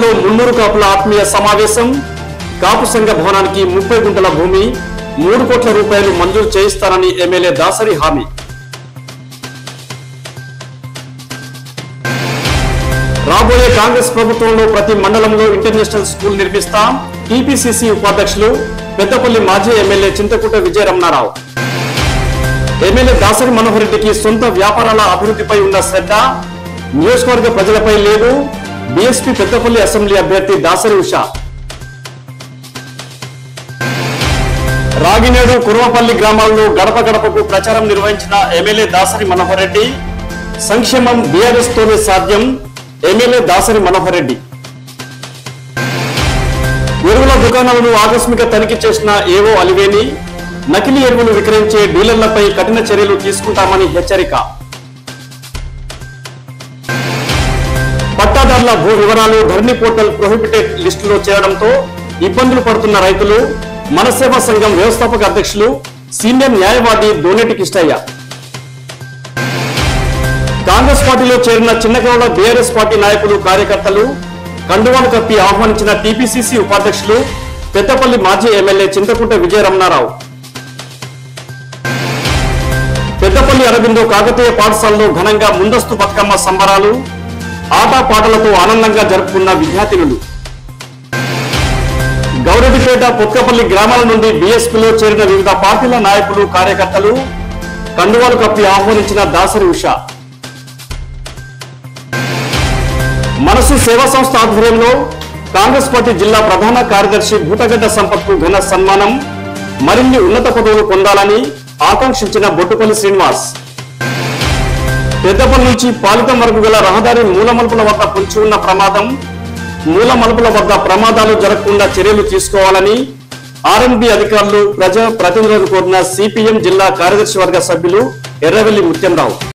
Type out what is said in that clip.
మున్నూరు కాపుల ఆత్మీయ సమావేశం కాపు సంఘ భవనానికి ముప్పై గుంటల భూమి మూడు కోట్ల రూపాయలు మంజూరు చేయిస్తానని ఎమ్మెల్యే దాసరి హామీ రాబోయే కాంగ్రెస్ ప్రభుత్వంలో ప్రతి మండలంలో ఇంటర్నేషనల్ స్కూల్ నిర్మిస్తాం టీపీసీసీ ఉపాధ్యక్షులు పెద్దపల్లి మాజీ ఎమ్మెల్యే చింతకుంట విజయరమణారావు ఎమ్మెల్యే దాసరి మనోహర్ రెడ్డికి సొంత వ్యాపారాల అభివృద్ధిపై ఉన్న శ్రద్ధ నియోజకవర్గ ప్రజలపై లేదు బీఎస్పీ పెద్దపల్లి అసెంబ్లీ అభ్యర్థి దాసరి ఉషా రాగినేడు కురవపల్లి గ్రామాల్లో గడప గడపకు ప్రచారం నిర్వహించిన ఎమ్మెల్యే దాసరి మనోహర్ రెడ్డి సంక్షేమం బీఆర్ఎస్ తోనే సాధ్యం ఎమ్మెల్యే దాసరి మనోహర్ రెడ్డి ఎరువుల దుకాణాలను ఆకస్మిక తనిఖీ చేసిన ఏవో అలివేని నకిలీ ఎరువులు విక్రయించే డీలర్లపై కఠిన చర్యలు తీసుకుంటామని హెచ్చరిక పట్టాదారుల భూ వివరాలు ధరణి పోర్టల్ ప్రొహిబిటెడ్ లిస్టులో చేరడంతో ఇబ్బందులు పడుతున్న రైతులు మనసేవా సంఘం వ్యవస్థాపక అధ్యక్షులు సీనియర్ న్యాయవాది దోనేటి కిష్టయ్య కాంగ్రెస్ పార్టీలో చేరిన చిన్నగౌడ బీఆర్ఎస్ పార్టీ నాయకులు కార్యకర్తలు కండువాలు కప్పి ఆహ్వానించిన టీపీసీసీ ఉపాధ్యక్షులు పెద్దపల్లి మాజీ ఎమ్మెల్యే చింతకుంట విజయరమణారావు పెద్దపల్లి అరబిందో కాకతీయ పాఠశాలలో ఘనంగా ముందస్తు బతుకమ్మ సంబరాలు ఆటపాటలతో ఆనందంగా జరుపుకున్న విద్యార్థినులు గౌరెడ్డిపేట పొత్కపల్లి గ్రామాల నుండి బీఎస్పీలో చేరిన వివిధ పార్టీల నాయకులు కార్యకర్తలు కండువాలు కప్పి ఆహ్వానించిన దాసరి ఉషా మనసు సేవా సంస్థ ఆధ్వర్యంలో కాంగ్రెస్ పార్టీ జిల్లా ప్రధాన కార్యదర్శి భూతగడ్డ సంపత్కు ఘన సన్మానం మరిన్ని ఉన్నత పదవులు పొందాలని ఆకాంక్షించిన బొట్టుపల్లి శ్రీనివాస్ పెద్దపల్లి నుంచి పాలితం వరకు గల రహదారి మూలమలుపుల వద్ద పొంచి ఉన్న ప్రమాదం మూలమలుపుల వద్ద ప్రమాదాలు జరగకుండా చర్యలు తీసుకోవాలని ఆర్ఎన్బి అధికారులు ప్రజా ప్రతినిధులను కోరిన సిపిఎం జిల్లా కార్యదర్శి వర్గ సభ్యులు ఎర్రవెల్లి ముత్యంరావు